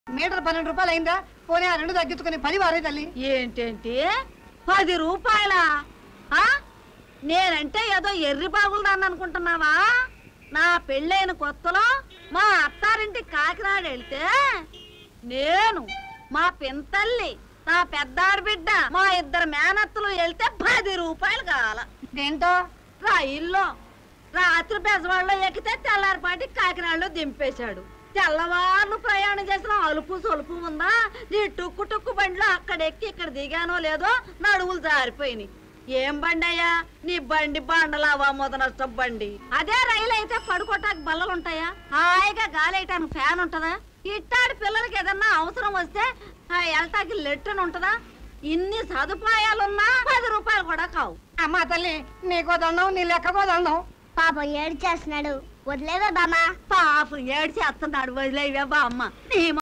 Metre పన్నెండు రూపాయలు అయిందా పోనీ ఆ రెండు తగ్గించుకుని పది వారే తల్లి ఏంటేంటి పది రూపాయలా ఆ? నేనంటే ఏదో ఎర్రి బాగులదాన్ని అనుకుంటున్నావా నా పెళ్ళైన కొత్తలో మా అత్తారింటి కాకినాడ వెళ్తే నేను మా పింతల్లి నా పెద్దాడి బిడ్డ మా ఇద్దరు మేనత్తలు వెళ్తే పది రూపాయలు కావాల దేంతో రైల్లో రాత్రి బెజవాడలో ఎక్కితే తెల్లారిపాటి కాకినాడలో దింపేశాడు తెల్లవార్లు ప్రయాణం చేసిన అలుపు సొలుపు ఉందా నీ టుక్కు టుక్కు బండిలో అక్కడ ఎక్కి ఇక్కడ దిగానో లేదో నడువులు జారిపోయినాయి ఏం బండి అయ్యా నీ బండి బండలావా మొద నష్టం బండి అదే రైలు అయితే పడుకోటానికి బల్లలు ఉంటాయా హాయిగా గాలేయటానికి ఫ్యాన్ ఉంటదా ఇట్టాడి పిల్లలకి ఏదన్నా అవసరం వస్తే ఆ ఎల్టాకి లెట్టన్ ఉంటదా ఇన్ని సదుపాయాలున్నా పది రూపాయలు కూడా కావు అమ్మా తల్లి నీకో దండం నీ లెక్కకో దండం పాపం ఏడు చేస్తున్నాడు వదిలేవే బామా పాపం ఏడ్చి అత్తన్నాడు వదిలేవే బామ్మ నీ